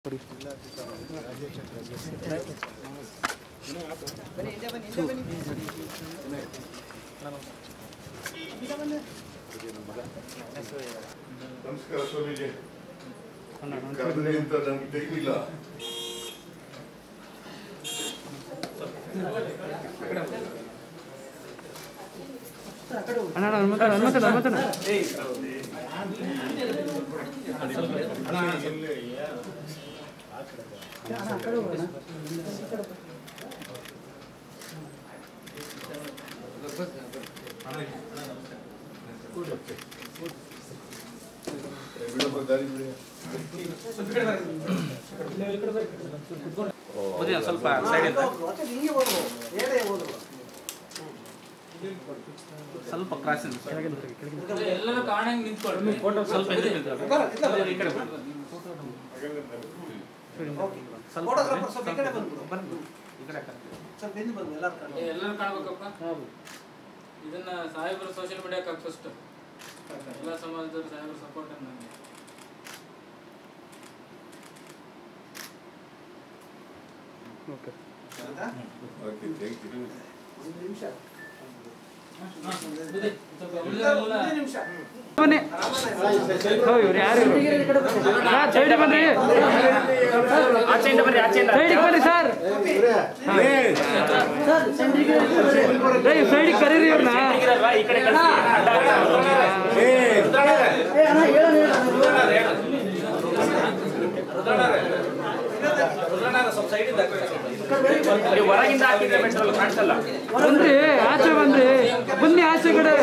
ನಮಸ್ಕಾರ ಸ್ವಾಮೀಜಿ ಕರ್ನಾಟಕ ಅಂತ ನಮ್ಗೆ ತೆಗಿಲಿಲ್ಲ ಅಣ್ಣ ಹನುಮಂತನ ಹನುಮಂತನ ಹನುಮಂತನ ಬಿಡಪ್ಪ ದಾರಿ ಬಿಡಿ ಸ್ವಲ್ಪ ಸೈಡ್ ಸ್ವಲ್ಪ ಕ್ರಾಸ್ ಎಲ್ಲರೂ ಕಾಣಂಗ್ ನಿಂತ್ಕೊಳ್ಳಿ ಫೋಟೋ ಸ್ವಲ್ಪ ಹಿಂದೆ ನಿಂತ್ಕೊಳ್ಳಿ. ಈ ಕಡೆ ಬನ್ನಿ. ಸ್ವಲ್ಪ ಫೋಟೋಗ್ರಾಫರ್ ಸ್ವಲ್ಪ ಈ ಕಡೆ ಬಂದ್ಬಿಡು. ಬನ್ನಿ. ಈ ಕಡೆ ಹಾಕಿ. ಸ್ವಲ್ಪ ಹಿಂದೆ ಬಂದು ಎಲ್ಲರೂ ಕಾಣಿ. ಏ, ಎಲ್ಲರೂ ಕಾಣ್ಬೇಕಪ್ಪ ಇದನ್ನ ಸಾಹೇಬರು ಸೋಷಿಯಲ್ ಮೀಡಿಯಾಕ್ಕೆ ಹಾಕಿ ಫಸ್ಟ್ ಎಲ್ಲ ಸಮಾಜದವರು ಸಾಹೇಬರು ಸಪೋರ್ಟ್ ನನಗೆ ಓಕೆ ಆಯ್ತಾ? ಓಕೆ ಥ್ಯಾಂಕ್ ಯು ಒಂದು ನಿಮಿಷ ಬುದ್ಧಿ, ಸ್ವಲ್ಪ ಉಳಿದ ಮೂಲ ಒಂದು ನಿಮಿಷ ಬನ್ನಿ ರಾಮಣ್ಣ ಓ ಇವ್ರು ಯಾರು ಸೈಡ್ ಬನ್ನಿ ಆಚೆಯಿಂದ ಬನ್ನಿ ಆಚೆಯಿಂದ ಸೈಡಿಗೆ ಬನ್ನಿ ಸರ್ ಸೈಡಿಗೆ ಕರೀರಿ ಇವ್ರನ್ನ ಈ ಕಡೆ ಹೊರಗಿಂದ ಹಾಕಿದ್ರೆ ಮೆಟ್ರಲ್ ಕಾಣಿಸಲ್ಲ ಬನ್ರಿ ಆಚೆ ಬನ್ರಿ ಬನ್ನಿ ಆಚೆ ಕಡೆ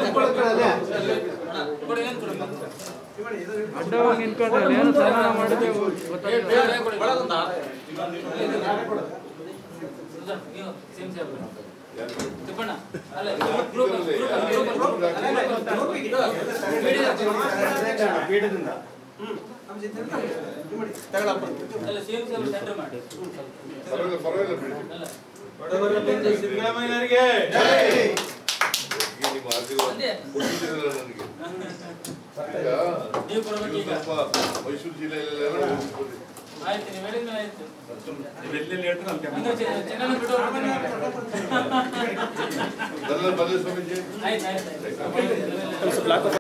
ಕೊಡಿ, ಏನ್ ಕೊಡಿ? ಅಡ್ಡವಾಗಿ ನಿಂತ್ಕೊಂಡ್ರೆ ಅಲ್ಲಿ ಏನು ಸನ್ಮಾನ ಮಾಡಿದ್ರೆ ಗೊತ್ತಾಗ್ತದೆ. ಏ, ಕೊಡಿ. ಸುಧಾ, ನೀವು ಸೇಮ್ ಸಾಹೇಬ್ರು. ತಿಪ್ಪಣ್ಣ, ಅಲ್ಲ, ಗ್ರೂಪ್, ಗ್ರೂಪ್, ಗ್ರೂಪ್, ಗ್ರೂಪ್. ನಮ್ಮ ಜೊತೆ ಇರ್ತಾನೆ. ಇದು ಮಾಡಿ. ಅಲ್ಲ, ಸೇಮ್ ಸಾಹೇಬ್ರು ಸೆಂಟರ್ ಮಾಡಿ ಪರವಾಗಿಲ್ಲ ಪರವಾಗಿಲ್ಲ ಬಿಡಿ ಅಲ್ಲ ಈಗ ನಿಮ್ಮ ಆಶೀರ್ವಾದ ಒಂದೇ. ಕೊಟ್ಟಿದ್ದೀರಲ್ಲ ನನಗೆ ಈಗ ನೀವು ಕೊಡ್ಬೇಕು ನೀವು ಈಗ ಸ್ವಲ್ಪ ಮೈಸೂರು ಜಿಲ್ಲೆಯಲ್ಲೆಲ್ಲ ಹೋಗ್ಬೋದು. ಆಯ್ತು ನೀವು ಹೇಳಿದ್ಮೇಲೆ ಆಯ್ತು ನೀವೆಲ್ಲೆಲ್ಲಿ ಹೇಳ್ತೀರ ಅಲ್ಲಿ ಹಂಗ ಚೆ- ಚೆನ್ನೈನ ಬಿಟ್ಟು ಹೋಗ್ಬಿಡ್ತೀನಿ. ಬಲ್ಲ ಬಲ್ಲ ಸ್ವಾಮೀಜಿ ಆಯ್ತು ಆಯ್ತು ಆಯ್ತು